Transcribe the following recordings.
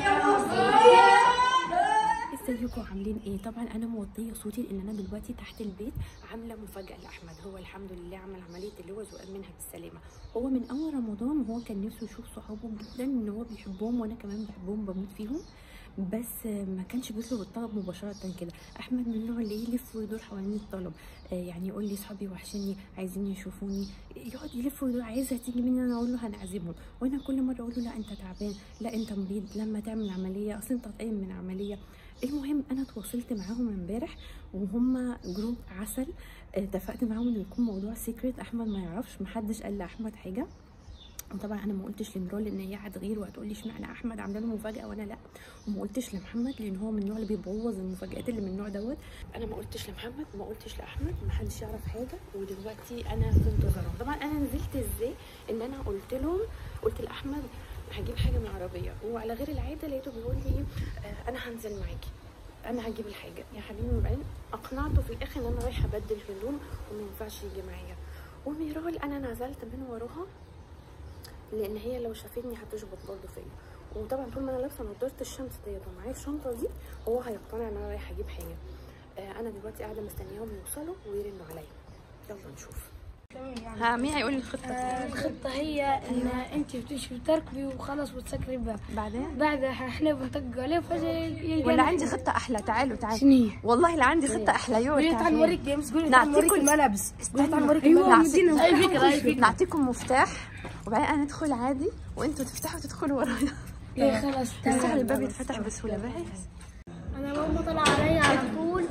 ازيكم عاملين ايه طبعا انا موطيه صوتي لان انا دلوقتي تحت البيت عامله مفاجاه لاحمد هو الحمد لله عمل عمليه اللوز وقام منها بالسلامه هو من اول رمضان وهو كان نفسه يشوف صحابه جدا ان هو بيحبهم وانا كمان بحبهم بموت فيهم بس ما كانش بيطلب الطلب مباشره كده احمد من النوع اللي يلف ويدور حوالين الطلب آه يعني يقول لي صحابي وحشني عايزين يشوفوني يقعد يلف ويدور عايزها تيجي مني انا اقول له هنعزمهم وانا كل مره اقول له لا انت تعبان لا انت مريض لما تعمل عمليه اصل انت قايم من عمليه المهم انا تواصلت معاهم امبارح وهم جروب عسل اتفقت معاهم انه يكون موضوع سيكريت احمد ما يعرفش محدش قال لاحمد حاجه وطبعا انا ما قلتش لمرال لان هي هتغير وهتقول لي اشمعنى احمد عامله له مفاجاه وانا لا وما قلتش لمحمد لان هو من النوع اللي بيبوظ المفاجات اللي من النوع دوت انا ما قلتش لمحمد وما قلتش لاحمد ما حدش يعرف حاجه ودلوقتي انا في انتظارهم طبعا انا نزلت ازاي ان انا قلت لهم قلت لاحمد هجيب حاجه من العربيه وعلى غير العاده لقيته بيقول لي آه انا هنزل معاكي انا هجيب الحاجه يا حبيبي وبعدين اقنعته في الاخر ان انا رايحه ابدل هدوم وما ينفعش يجي معايا وميرال انا نزلت من وراها لان هي لو شافتني هتشبط برضه فيا وطبعا طول ما انا لابسه نضاره الشمس ديت ومعايا الشنطه دي هو هيقتنع ان انا رايحه اجيب حاجه آه انا دلوقتي قاعده مستنياهم يوصلوا ويرنوا عليا يلا نشوف ها مين هيقول لي الخطه آه، الخطة هي ان انت بتمشي بتركبي وخلاص وتسكري الباب بعدين بعدها احنا بنطق عليه فجأة يجي ولا عندي خطه احلى تعالوا تعالوا شنو هي؟ والله لا عندي خطه احلى يو قولي تعال تعالوا. نوريك جيمس قولي تعال نوريك نعطيكم الملابس قولي تعال نوريك أيوة، الملابس مدينا اي مفتاح فكرة اي فكرة نعطيكم مفتاح وبعدين انا ادخل عادي وانتوا تفتحوا تدخلوا ورايا إيه، خلاص بس تعال الباب يتفتح بسهوله باهي انا ماما طلع علي على طول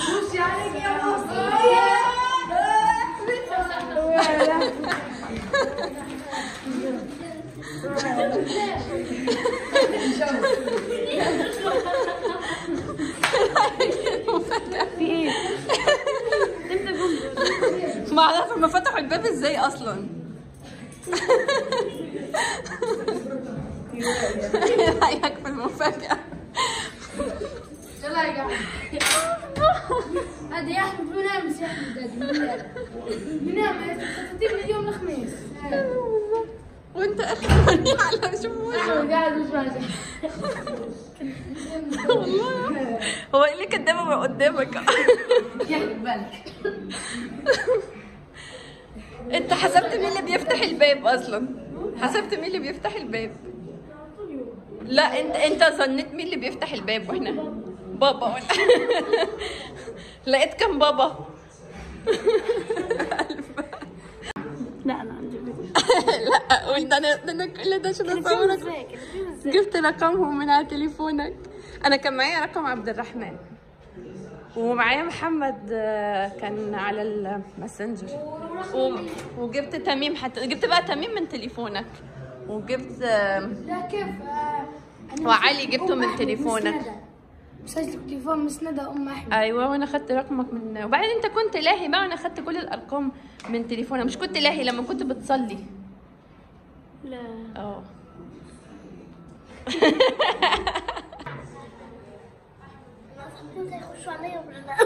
ما اعرف هم فتحوا الباب ازاي اصلا ايه رايك في المفاجاه يلا يا جماعه هذا يا احمد بنام يا احمد هذا بنام ترتيب من يوم الخميس وانت اخرني على شموع احمد قاعد مش راجع والله هو ايه اللي كدابه من قدامك يحلق بالك انت حسبت مين اللي بيفتح الباب اصلا حسبت مين اللي بيفتح الباب لا انت انت ظنيت مين اللي بيفتح الباب واحنا بابا ولا لقيت كم بابا لا لا عندي لا قول ده انا ده انا كل ده عشان اصورك جبت رقمهم من على تليفونك انا كان معايا رقم عبد الرحمن ومعايا محمد آه، كان على الماسنجر و- وجبت تميم حتى جبت بقى تميم من تليفونك وجبت آه، لا كيف آه، أنا وعلي مسجل جبته أم من أحمد تليفونك. مسندة. مسجل تليفون مسندة ام احمد ايوه وانا خدت رقمك من وبعدين انت كنت لاهي بقى وانا خدت كل الارقام من تليفونك مش كنت لاهي لما كنت بتصلي لا اه يخشوا عليا ولا لا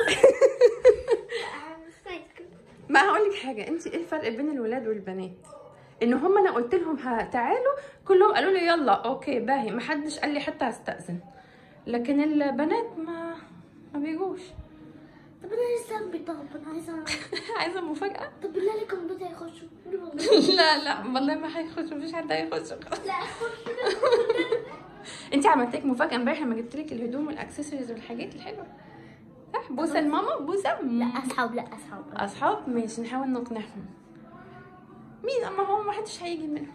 ما هقول لك حاجه انت ايه الفرق بين الولاد والبنات ان هم انا قلت لهم ها تعالوا كلهم قالوا لي يلا اوكي باهي ما حدش قال لي حتى هستأذن لكن البنات ما ما بيجوش طب انا لسه أربي طب انا عايزه عايزه مفاجاه طب بالله عليكم بدأ يخشوا قولوا والله لا لا والله ما هيخش مفيش حد هيخش لا خشوا انت عملت لك مفاجاه امبارح لما جبت لك الهدوم والاكسسوارز والحاجات الحلوه صح بوسه لماما بوسه لا اصحاب لا اصحاب اصحاب ماشي نحاول نقنعهم مين اما هو ما حدش هيجي منهم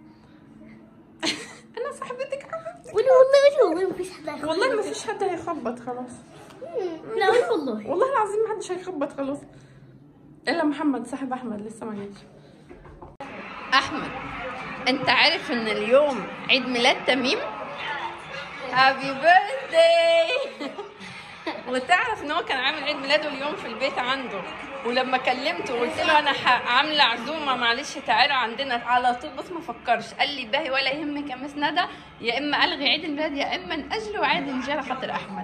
انا صاحبتك حبيبتي قولوا والله قولوا والله مفيش حد هيخش والله ما فيش حد هيخبط خلاص لا قولوا والله والله العظيم ما حدش هيخبط خلاص الا محمد صاحب احمد لسه ما جاش احمد انت عارف ان اليوم عيد ميلاد تميم هابي بيرثداي وتعرف ان هو كان عامل عيد ميلاده اليوم في البيت عنده ولما كلمته وقلت له انا ح- عامله عزومه معلش تعالوا عندنا على طول بص ما فكرش قال لي باهي ولا يهمك يا مس ندى يا اما الغي عيد الميلاد يا اما ناجله عادي نجي على خاطر احمد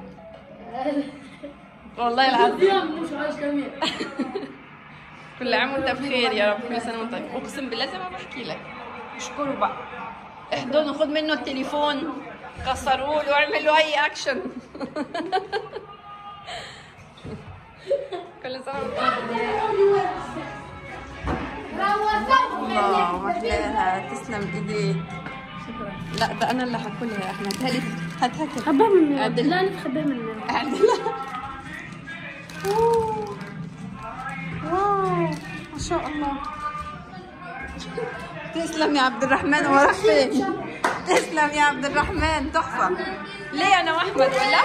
والله العظيم مش عايش كمان كل عام وانت بخير يا رب كل سنه وانت بخير اقسم بالله زي ما بحكي لك اشكره بقى احضنه خد منه التليفون كسروا له واعملوا اي اكشن كل سنه وانتم الله احلاها تسلم ايديك لا ده انا اللي هاكلها يا احمد هاتي هات هات خباها من عدل. لا انا تخبيها من أوه. واو ما شاء الله تسلم يا عبد الرحمن وراك فين تسلم يا عبد الرحمن تحفه ليه انا واحمد ولا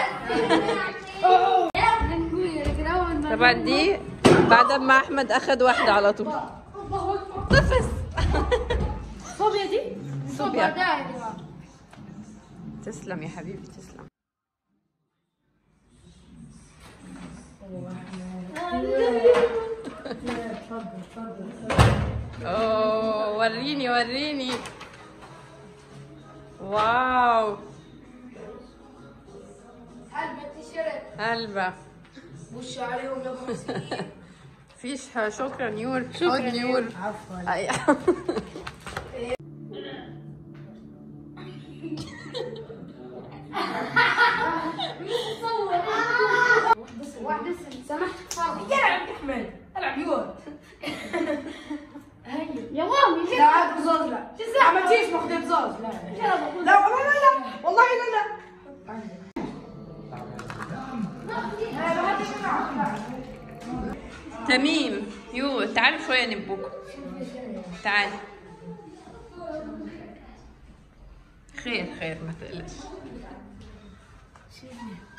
طبعا دي بعد ما احمد اخذ واحده على طول طفس صوبيا دي صوبيا تسلم يا حبيبي تسلم اوه وريني وريني واو هلبة التيشيرت هلبة وش عليهم يا ابو مسكين فيش ح- شكرا نور شكرا نور عفوا واحدة سمحت فاضي يلعب يا احمد العب يور يا مامي لا عاد بزوز لا لا عملتيش ماخذ بزوز لا لا والله لا لا والله لا لا تميم يو تعالوا شوية نبوكم تعال خير خير ما تقلقش